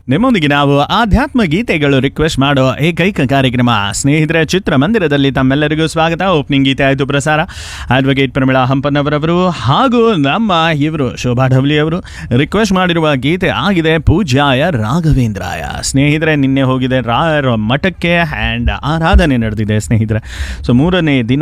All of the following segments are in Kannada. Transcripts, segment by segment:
ನಿಮ್ಮೊಂದಿಗೆ ನಾವು ಆಧ್ಯಾತ್ಮ ಗೀತೆಗಳು ರಿಕ್ವೆಸ್ಟ್ ಮಾಡೋ ಏಕೈಕ ಕಾರ್ಯಕ್ರಮ ಸ್ನೇಹಿತರೆ ಚಿತ್ರಮಂದಿರದಲ್ಲಿ ತಮ್ಮೆಲ್ಲರಿಗೂ ಸ್ವಾಗತ ಓಪನಿಂಗ್ ಗೀತೆ ಆಯಿತು ಪ್ರಸಾರ ಅಡ್ವೊಕೇಟ್ ಪ್ರಮಿಳಾ ಹಂಪನ್ನವರವರು ಹಾಗೂ ನಮ್ಮ ಇವರು ಶೋಭಾ ಢವಲಿ ಅವರು ರಿಕ್ವೆಸ್ಟ್ ಮಾಡಿರುವ ಗೀತೆ ಆಗಿದೆ ಪೂಜ್ಯಾಯ ರಾಘವೇಂದ್ರಾಯ ಸ್ನೇಹಿತರೆ ನಿನ್ನೆ ಹೋಗಿದೆ ರಾಯರ ಮಠಕ್ಕೆ ಆ್ಯಂಡ್ ಆರಾಧನೆ ನಡೆದಿದೆ ಸ್ನೇಹಿತರೆ ಸೊ ಮೂರನೇ ದಿನ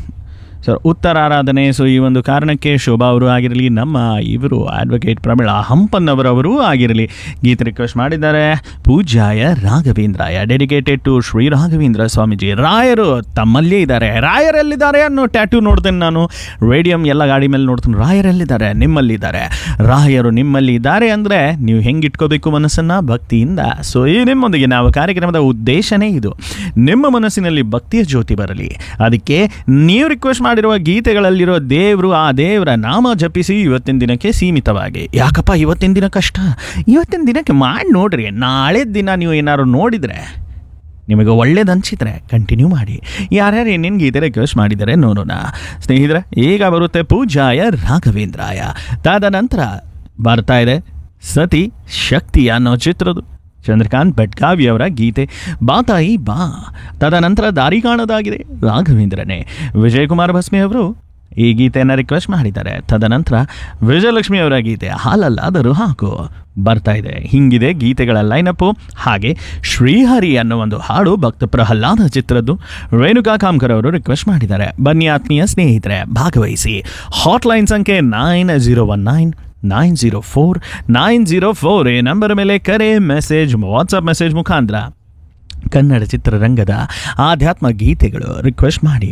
ಸರ್ ಉತ್ತರ ಆರಾಧನೆ ಸೊ ಈ ಒಂದು ಕಾರಣಕ್ಕೆ ಶೋಭಾ ಅವರು ಆಗಿರಲಿ ನಮ್ಮ ಇವರು ಅಡ್ವೊಕೇಟ್ ಪ್ರಮಿಳಾ ಹಂಪನ್ನವರವರು ಆಗಿರಲಿ ಗೀತೆ ರಿಕ್ವೆಸ್ಟ್ ಮಾಡಿದ್ದಾರೆ ಪೂಜ್ಯಾಯ ರಾಘವೇಂದ್ರಾಯ ಡೆಡಿಕೇಟೆಡ್ ಟು ಶ್ರೀ ರಾಘವೇಂದ್ರ ಸ್ವಾಮೀಜಿ ರಾಯರು ತಮ್ಮಲ್ಲೇ ಇದ್ದಾರೆ ರಾಯರೆಲ್ಲಿದ್ದಾರೆ ಅನ್ನೋ ಟ್ಯಾಟೂ ನೋಡ್ತೇನೆ ನಾನು ರೇಡಿಯಂ ಎಲ್ಲ ಗಾಡಿ ಮೇಲೆ ನೋಡ್ತೀನಿ ರಾಯರೆಲ್ಲಿದ್ದಾರೆ ನಿಮ್ಮಲ್ಲಿದ್ದಾರೆ ರಾಯರು ನಿಮ್ಮಲ್ಲಿ ಇದ್ದಾರೆ ಅಂದರೆ ನೀವು ಹೆಂಗೆ ಇಟ್ಕೋಬೇಕು ಮನಸ್ಸನ್ನು ಭಕ್ತಿಯಿಂದ ಸೊ ಈ ನಿಮ್ಮೊಂದಿಗೆ ನಾವು ಕಾರ್ಯಕ್ರಮದ ಉದ್ದೇಶನೇ ಇದು ನಿಮ್ಮ ಮನಸ್ಸಿನಲ್ಲಿ ಭಕ್ತಿಯ ಜ್ಯೋತಿ ಬರಲಿ ಅದಕ್ಕೆ ನೀವು ರಿಕ್ವೆಸ್ಟ್ ಮಾಡಿರುವ ಗೀತೆಗಳಲ್ಲಿರೋ ದೇವರು ಆ ದೇವರ ನಾಮ ಜಪಿಸಿ ಇವತ್ತಿನ ದಿನಕ್ಕೆ ಸೀಮಿತವಾಗಿ ಯಾಕಪ್ಪ ಇವತ್ತಿನ ದಿನ ಕಷ್ಟ ಇವತ್ತಿನ ದಿನಕ್ಕೆ ಮಾಡಿ ನೋಡ್ರಿ ನಾಳೆ ದಿನ ನೀವು ಏನಾದ್ರು ನೋಡಿದರೆ ನಿಮಗೆ ಒಳ್ಳೇದು ಅನಿಸಿದ್ರೆ ಕಂಟಿನ್ಯೂ ಮಾಡಿ ಯಾರ್ಯಾರು ಏನೇನು ಗೀತೆ ರಿಕ್ವೆಸ್ಟ್ ಮಾಡಿದ್ದಾರೆ ನೋಡೋಣ ಸ್ನೇಹಿತರೆ ಈಗ ಬರುತ್ತೆ ಪೂಜಾಯ ರಾಘವೇಂದ್ರಾಯ ತದನಂತರ ಬರ್ತಾ ಇದೆ ಸತಿ ಶಕ್ತಿ ಅನ್ನೋ ಚಿತ್ರದ್ದು ಚಂದ್ರಕಾಂತ್ ಬೆಟ್ಗಾವಿ ಅವರ ಗೀತೆ ಬಾತಾಯಿ ಬಾ ತದನಂತರ ದಾರಿ ಕಾಣೋದಾಗಿದೆ ರಾಘವೇಂದ್ರನೇ ವಿಜಯಕುಮಾರ್ ಭಸ್ಮಿ ಅವರು ಈ ಗೀತೆಯನ್ನು ರಿಕ್ವೆಸ್ಟ್ ಮಾಡಿದ್ದಾರೆ ತದನಂತರ ವಿಜಯಲಕ್ಷ್ಮಿ ಅವರ ಗೀತೆ ಹಾಲಲ್ಲಾದರೂ ಹಾಕು ಬರ್ತಾ ಇದೆ ಹಿಂಗಿದೆ ಗೀತೆಗಳ ಲೈನಪ್ಪು ಹಾಗೆ ಶ್ರೀಹರಿ ಅನ್ನೋ ಒಂದು ಹಾಡು ಭಕ್ತ ಪ್ರಹ್ಲಾದ ಚಿತ್ರದ್ದು ರೇಣುಕಾ ಕಾಮ್ಕರ್ ಅವರು ರಿಕ್ವೆಸ್ಟ್ ಮಾಡಿದ್ದಾರೆ ಬನ್ನಿ ಆತ್ಮೀಯ ಸ್ನೇಹಿತರೆ ಭಾಗವಹಿಸಿ ಹಾಟ್ಲೈನ್ ಸಂಖ್ಯೆ nine zero one nine nine zero four nine zero four ಈ ನಂಬರ್ ಮೇಲೆ ಕರೆ ಮೆಸೇಜ್ ವಾಟ್ಸಪ್ ಮೆಸೇಜ್ ಮುಖಾಂತರ ಕನ್ನಡ ಚಿತ್ರರಂಗದ ಆಧ್ಯಾತ್ಮ ಗೀತೆಗಳು ರಿಕ್ವೆಸ್ಟ್ ಮಾಡಿ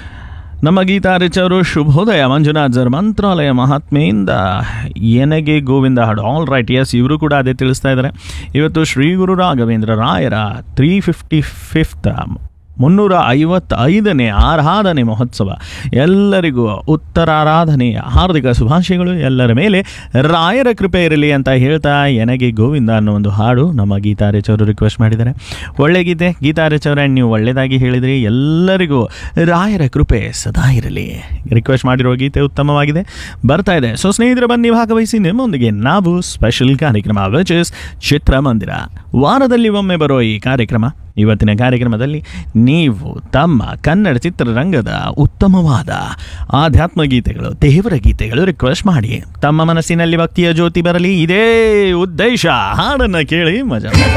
ನಮ್ಮ ಗೀತಾ ರಿಚ್ ಅವರು ಶುಭೋದಯ ಮಂಜುನಾಥ್ ಸರ್ ಮಂತ್ರಾಲಯ ಮಹಾತ್ಮೆಯಿಂದ ಎನಗೆ ಗೋವಿಂದ ಹಾಡು ಆಲ್ ರೈಟ್ ಎಸ್ ಇವರು ಕೂಡ ಅದೇ ತಿಳಿಸ್ತಾ ಇದ್ದಾರೆ ಇವತ್ತು ಶ್ರೀ ಗುರು ರಾಘವೇಂದ್ರ ರಾಯರ ತ್ರೀ ಫಿಫ್ಟಿ ಫಿಫ್ತ್ ಮುನ್ನೂರ ಐವತ್ತೈದನೇ ಆರಾಧನೆ ಮಹೋತ್ಸವ ಎಲ್ಲರಿಗೂ ಉತ್ತರಾರಾಧನೆಯ ಹಾರ್ದಿಕ ಶುಭಾಶಯಗಳು ಎಲ್ಲರ ಮೇಲೆ ರಾಯರ ಕೃಪೆ ಇರಲಿ ಅಂತ ಹೇಳ್ತಾ ಎನಗೆ ಗೋವಿಂದ ಅನ್ನೋ ಒಂದು ಹಾಡು ನಮ್ಮ ಗೀತಾ ರಿಚ್ ಅವರು ರಿಕ್ವೆಸ್ಟ್ ಮಾಡಿದ್ದಾರೆ ಒಳ್ಳೆ ಗೀತೆ ಗೀತಾ ರಿಚ್ ಅವರೇ ನೀವು ಒಳ್ಳೆಯದಾಗಿ ಹೇಳಿದ್ರಿ ಎಲ್ಲರಿಗೂ ರಾಯರ ಕೃಪೆ ಸದಾ ಇರಲಿ ರಿಕ್ವೆಸ್ಟ್ ಮಾಡಿರೋ ಗೀತೆ ಉತ್ತಮವಾಗಿದೆ ಬರ್ತಾ ಇದೆ ಸೊ ಸ್ನೇಹಿತರೆ ಬನ್ನಿ ಭಾಗವಹಿಸಿ ನಿಮ್ಮೊಂದಿಗೆ ನಾವು ಸ್ಪೆಷಲ್ ಕಾರ್ಯಕ್ರಮ ವಿಚ್ ಇಸ್ ಚಿತ್ರಮಂದಿರ ವಾರದಲ್ಲಿ ಒಮ್ಮೆ ಬರೋ ಈ ಕಾರ್ಯಕ್ರಮ ಇವತ್ತಿನ ಕಾರ್ಯಕ್ರಮದಲ್ಲಿ ನೀವು ತಮ್ಮ ಕನ್ನಡ ಚಿತ್ರರಂಗದ ಉತ್ತಮವಾದ ಆಧ್ಯಾತ್ಮ ಗೀತೆಗಳು ದೇವರ ಗೀತೆಗಳು ರಿಕ್ವೆಸ್ಟ್ ಮಾಡಿ ತಮ್ಮ ಮನಸ್ಸಿನಲ್ಲಿ ಭಕ್ತಿಯ ಜ್ಯೋತಿ ಬರಲಿ ಇದೇ ಉದ್ದೇಶ ಹಾಡನ್ನು ಕೇಳಿ ಮಜಾ ಮಾಡಿ.